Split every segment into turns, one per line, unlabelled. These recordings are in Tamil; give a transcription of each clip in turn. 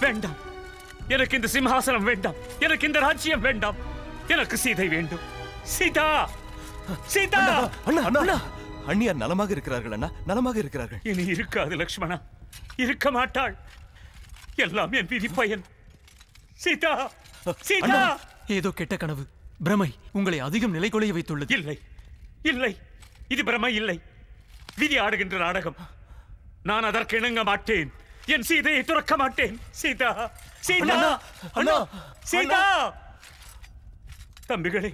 வேண்டாம் எனக்கு இந்த சிம்ஹாசனம் வேண்டாம் எனக்கு இந்த ராஜ்யம் வேண்டாம் எனக்கு சீதை வேண்டும் சீதா சீதா
அண்ணா அண்ணா அண்ணியார் நலமாக இருக்கிறார்கள் அண்ணா நலமாக இருக்கிறார்கள்
இனி இருக்காது லக்ஷ்மணா இருக்க மாட்டாள் எல்லாம் என் விதி பயன் சீதா சீதா
ஏதோ கெட்ட கனவு பிரமை உங்களை அதிகம் நிலைகுலைய வைத்துள்ளது
இல்லை இல்லை இது பிரமை இல்லை விதி ஆடுகின்ற நாடகம் நான் அதற்கு இணங்க மாட்டேன் என் சீதையை துறக்க மாட்டேன் சீதா சீதா
அண்ணா, அண்ணா,
சீதா தம்பிகளே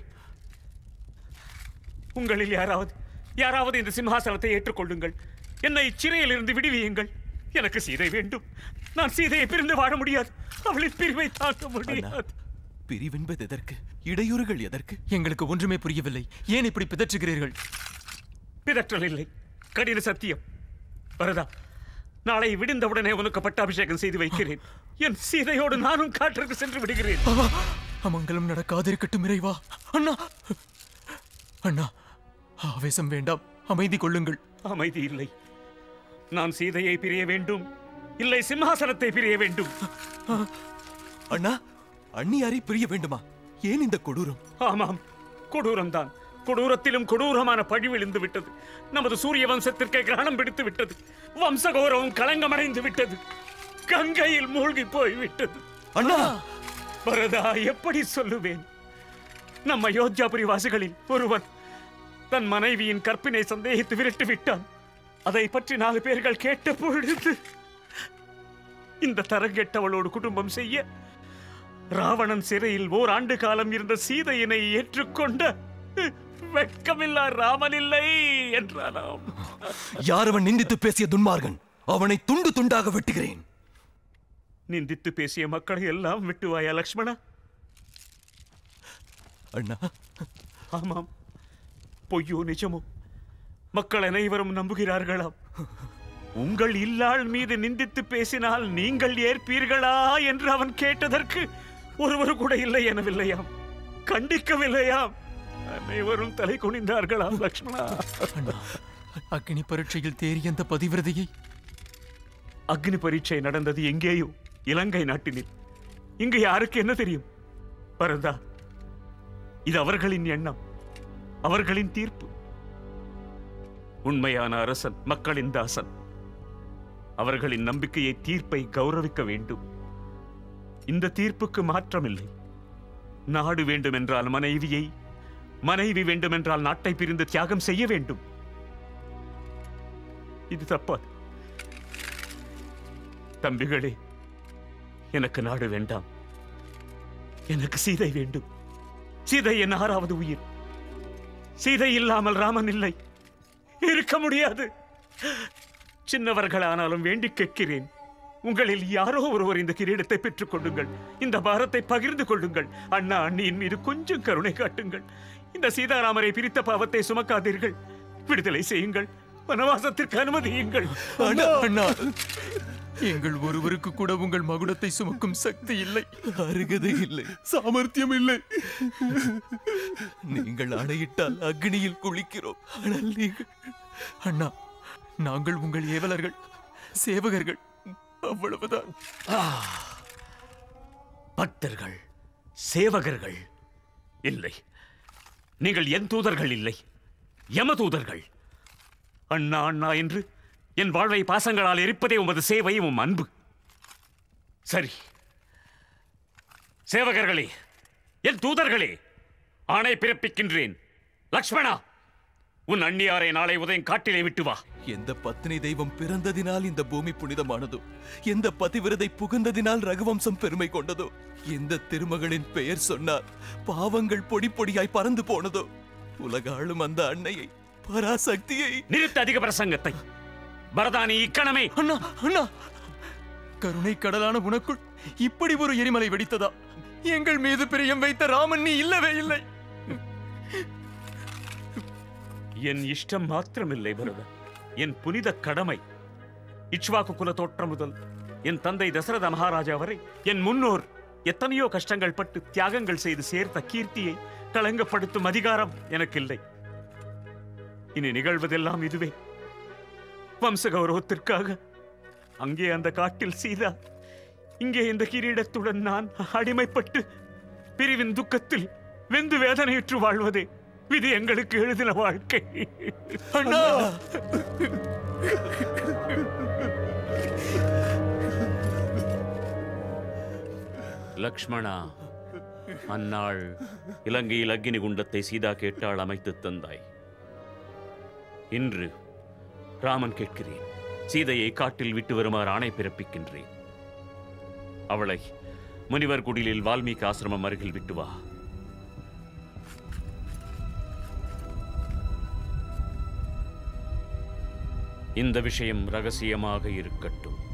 உங்களில் யாராவது யாராவது இந்த சிம்ஹாசனத்தை ஏற்றுக்கொள்ளுங்கள் என்னை சிறையில் இருந்து விடுவியுங்கள் எனக்கு சீதை வேண்டும் நான் சீதையை பிரிந்து வாழ முடியாது அவளின் பிரிவை தாங்க முடியாது
பிரிவென்பது எதற்கு இடையூறுகள் எதற்கு
எங்களுக்கு ஒன்றுமே புரியவில்லை ஏன் இப்படி பிதற்றுகிறீர்கள்
பிதற்றல் இல்லை கடின சத்தியம் வரதா நாளை விடிந்தவுடனே உனக்கு பட்டாபிஷேகம் செய்து வைக்கிறேன் என் சீதையோடு நானும் காற்றுக்கு சென்று விடுகிறேன்
அமங்கலம் நடக்காதிருக்கட்டும் இறைவா அண்ணா அண்ணா ஆவேசம் வேண்டாம் அமைதி கொள்ளுங்கள்
அமைதி இல்லை நான் சீதையை பிரிய வேண்டும் இல்லை சிம்ஹாசனத்தை பிரிய வேண்டும்
அண்ணா அண்ணியாரை பிரிய வேண்டுமா ஏன் இந்த கொடூரம்
ஆமாம் கொடூரம்தான் கொடூரத்திலும் கொடூரமான பழி விழுந்து விட்டது நமது சூரிய வம்சத்திற்கே கிரகணம் பிடித்து விட்டது வம்ச கௌரவம் களங்கமடைந்து விட்டது கங்கையில் மூழ்கி போய் விட்டது
அண்ணா
பரதா எப்படி சொல்லுவேன் நம்ம அயோத்தியாபுரி வாசிகளில் ஒருவன் தன் மனைவியின் கற்பினை சந்தேகித்து விரட்டு விட்டான் அதை பற்றி நாலு பேர்கள் கேட்ட பொழுது இந்த தரங்கெட்டவளோடு குடும்பம் செய்ய ராவணன் சிறையில் ஓர் ஆண்டு காலம் இருந்த சீதையினை ஏற்றுக்கொண்ட வெட்கமில்லா ராமன் இல்லை என்றானாம்
யார் அவன் நிந்தித்து பேசிய துன்மார்கன் அவனை துண்டு துண்டாக வெட்டுகிறேன்
நிந்தித்து பேசிய மக்களை எல்லாம் விட்டுவாயா லக்ஷ்மணா
அண்ணா
ஆமாம் பொய்யோ நிஜமோ மக்கள் அனைவரும் நம்புகிறார்களாம் உங்கள் இல்லாள் மீது நிந்தித்து பேசினால் நீங்கள் ஏற்பீர்களா என்று அவன் கேட்டதற்கு ஒருவர் கூட இல்லை எனவில்லையாம் கண்டிக்கவில்லையாம் அனைவரும் தலை குனிந்தார்களாம் லக்ஷ்மணா
அண்ணா அக்னி பரீட்சையில் தேறிய அந்த பதிவிரதையை
அக்னி பரீட்சை நடந்தது எங்கேயோ இலங்கை நாட்டினில் இங்கு யாருக்கு என்ன தெரியும் பரதா இது அவர்களின் எண்ணம் அவர்களின் தீர்ப்பு உண்மையான அரசன் மக்களின் தாசன் அவர்களின் நம்பிக்கையை தீர்ப்பை கௌரவிக்க வேண்டும் இந்த தீர்ப்புக்கு மாற்றமில்லை நாடு வேண்டுமென்றால் மனைவியை மனைவி வேண்டுமென்றால் நாட்டை பிரிந்து தியாகம் செய்ய வேண்டும் இது தப்பாது தம்பிகளே எனக்கு நாடு வேண்டாம் எனக்கு சீதை வேண்டும் சீதை என் ஆறாவது உயிர் சீதை இல்லாமல் ராமன் இல்லை இருக்க முடியாது சின்னவர்களானாலும் வேண்டி கேட்கிறேன் உங்களில் யாரோ ஒருவர் இந்த கிரீடத்தை பெற்றுக் கொள்ளுங்கள் இந்த பாரத்தை பகிர்ந்து கொள்ளுங்கள் அண்ணா அண்ணியின் மீது கொஞ்சம் கருணை காட்டுங்கள் இந்த சீதாராமரை பிரித்த பாவத்தை சுமக்காதீர்கள் விடுதலை செய்யுங்கள் வனவாசத்திற்கு அனுமதியுங்கள்
அண்ணா அண்ணா எங்கள் ஒருவருக்கு கூட உங்கள் மகுடத்தை சுமக்கும் சக்தி இல்லை
அருகதை இல்லை
சாமர்த்தியம் இல்லை
நீங்கள் அணையிட்டால் அக்னியில் குளிக்கிறோம் ஆனால் நீங்கள்
அண்ணா நாங்கள் உங்கள் ஏவலர்கள் சேவகர்கள் அவ்வளவுதான்
பக்தர்கள் சேவகர்கள் இல்லை நீங்கள் என் தூதர்கள் இல்லை யம தூதர்கள் அண்ணா அண்ணா என்று என் வாழ்வை பாசங்களால் எரிப்பதே உமது சேவை உம் அன்பு சரி சேவகர்களே என் தூதர்களே ஆணை பிறப்பிக்கின்றேன் லக்ஷ்மணா உன் அண்ணியாரை நாளை உதயம் காட்டிலே விட்டு வா
எந்த பத்னி தெய்வம் பிறந்ததினால் இந்த பூமி புனிதமானதோ எந்த பதிவிரதை புகுந்ததினால் ரகுவம்சம் பெருமை கொண்டதோ எந்த திருமகளின் பெயர் சொன்னால் பாவங்கள் பொடி பொடியாய் பறந்து போனதோ உலகாளும் அந்த அன்னையை பராசக்தியை
நிறுத்த அதிக பிரசங்கத்தை பரதானி இக்கணமே
அண்ணா அண்ணா கருணை கடலான உனக்குள் இப்படி ஒரு எரிமலை வெடித்ததா எங்கள் மீது பிரியம் வைத்த ராமன் நீ இல்லவே இல்லை
என் இஷ்டம் மாத்திரமில்லை பரதா என் புனித கடமை இக்ஷ்வாக்கு குல தோற்றம் முதல் என் தந்தை தசரத மகாராஜா வரை என் முன்னோர் எத்தனையோ கஷ்டங்கள் பட்டு தியாகங்கள் செய்து சேர்த்த கீர்த்தியை களங்கப்படுத்தும் அதிகாரம் எனக்கு இல்லை இனி நிகழ்வதெல்லாம் இதுவே வம்ச கௌரவத்திற்காக அங்கே அந்த காட்டில் சீதா இங்கே இந்த கிரீடத்துடன் நான் அடிமைப்பட்டு பிரிவின் துக்கத்தில் வெந்து வேதனையுற்று வாழ்வதே விதி எங்களுக்கு எழுதின வாழ்க்கை
அண்ணா
லக்ஷ்மணா அந்நாள் இலங்கையில் அக்கினி குண்டத்தை சீதா கேட்டால் அமைத்துத் தந்தாய் இன்று ராமன் கேட்கிறேன் சீதையை காட்டில் விட்டு வருமாறு ஆணை பிறப்பிக்கின்றேன் அவளை முனிவர் குடிலில் வால்மீகி ஆசிரமம் அருகில் விட்டு வா இந்த விஷயம் ரகசியமாக இருக்கட்டும்